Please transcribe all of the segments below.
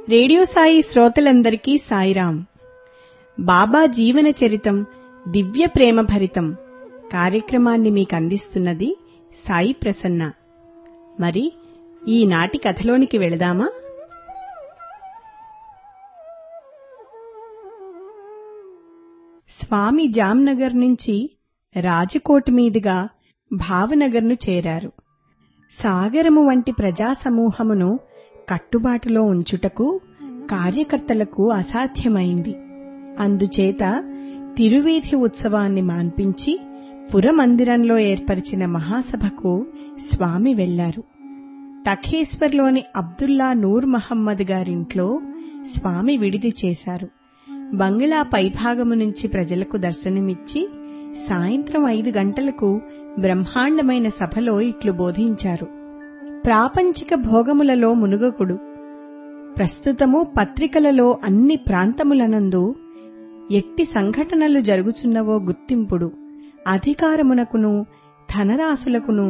radio Sai శ్రోతలందరికీ సాయిరాం బాబా జీవన చరితం దివ్య ప్రేమ భరితం కార్యక్రమాన్ని మీకు అందిస్తున్నది సాయి ప్రసన్న మరి ఈనాటి కథలోనికి వెళదామా స్వామి జాంనగర్ నుంచి రాజకోట్ మీదుగా భావనగర్ను చేరారు సాగరము వంటి ప్రజా సమూహమును కట్టుబాటులో ఉంచుటకు కార్యకర్తలకు అసాధ్యమైంది అందుచేత తిరువీధి ఉత్సవాన్ని మాన్పించి పురమందిరంలో ఏర్పరిచిన మహాసభకు స్వామి వెళ్లారు తఖేశ్వర్లోని అబ్దుల్లా నూర్ మహమ్మద్ గారింట్లో స్వామి విడిది చేశారు బంగ్లా పైభాగము నుంచి ప్రజలకు దర్శనమిచ్చి సాయంత్రం ఐదు గంటలకు బ్రహ్మాండమైన సభలో ఇట్లు బోధించారు ప్రాపంచిక భోగములలో మునుగకుడు ప్రస్తుతము పత్రికలలో అన్ని ప్రాంతములనందు ఎట్టి సంఘటనలు జరుగుచున్నవో గుర్తింపుడు అధికారమునకును ధనరాశులకును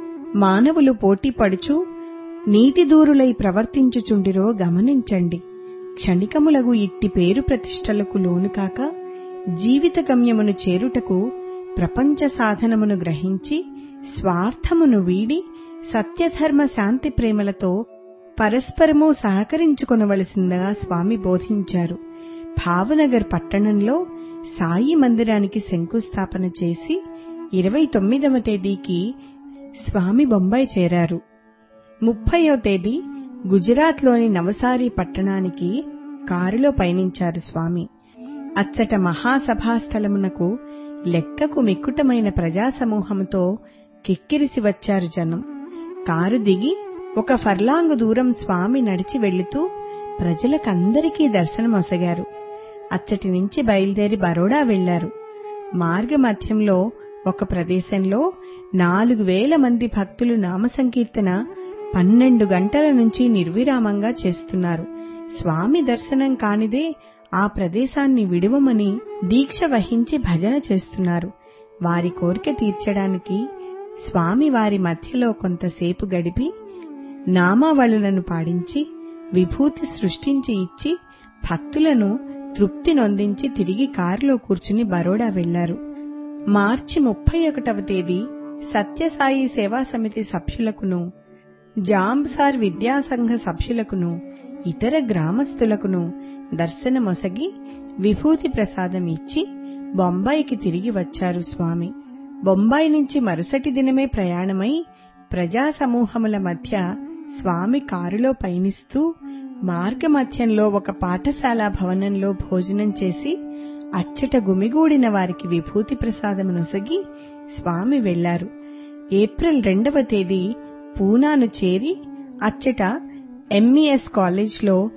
మానవులు పోటీపడుచు నీతిదూరులై ప్రవర్తించుచుండిరో గమనించండి క్షణికములగు ఇట్టి పేరు ప్రతిష్టలకు లోనుకాక జీవిత గమ్యమును చేరుటకు ప్రపంచ సాధనమును గ్రహించి స్వార్థమును వీడి సత్యధర్మ శాంతి ప్రేమలతో పరస్పరము సహకరించుకొనవలసిందిగా స్వామి బోధించారు భావనగర్ పట్టణంలో సాయి మందిరానికి శంకుస్థాపన చేసి ఇరవై తొమ్మిదవ తేదీకి స్వామి బొంబాయి చేరారు ముప్పయో తేదీ గుజరాత్లోని నవసారి పట్టణానికి కారులో పయనించారు స్వామి అచ్చట మహాసభాస్థలమునకు లెక్కకు మిక్కుటమైన ప్రజాసమూహంతో కిక్కిరిసి వచ్చారు జనం కారు దిగి ఒక ఫర్లాంగు దూరం స్వామి నడిచి వెళుతూ ప్రజలకందరికీ దర్శనమొసగారు అచ్చటి నుంచి బయలుదేరి బరోడా వెళ్లారు మార్గమధ్యంలో ఒక ప్రదేశంలో నాలుగు వేల మంది భక్తులు నామ సంకీర్తన పన్నెండు గంటల నుంచి నిర్విరామంగా చేస్తున్నారు స్వామి దర్శనం కానిదే ఆ ప్రదేశాన్ని విడువమని దీక్ష వహించి భజన చేస్తున్నారు వారి కోరిక తీర్చడానికి స్వామి వారి మధ్యలో కొంతసేపు గడిపి నామావళులను పాడించి విభూతి సృష్టించి ఇచ్చి భక్తులను తృప్తి నొందించి తిరిగి కారులో కూర్చుని బరోడా వెళ్లారు మార్చి ముప్పై ఒకటవ తేదీ సత్యసాయి సేవా సమితి సభ్యులకును జాంబ్సార్ విద్యాసంఘ సభ్యులకును ఇతర గ్రామస్తులకును దర్శనమొసగి విభూతి ప్రసాదం ఇచ్చి బొంబాయికి తిరిగి వచ్చారు స్వామి బొంబాయి నుంచి మరుసటి దినమే ప్రయాణమై ప్రజా సమూహముల మధ్య స్వామి కారులో పయనిస్తూ మార్గమధ్యంలో ఒక పాఠశాల భవనంలో భోజనం చేసి అచ్చట గుమిగూడిన వారికి విభూతి ప్రసాదమునొసగి స్వామి వెళ్లారు ఏప్రిల్ రెండవ తేదీ పూనాను చేరి అచ్చట ఎంఈఎస్ కాలేజ్లో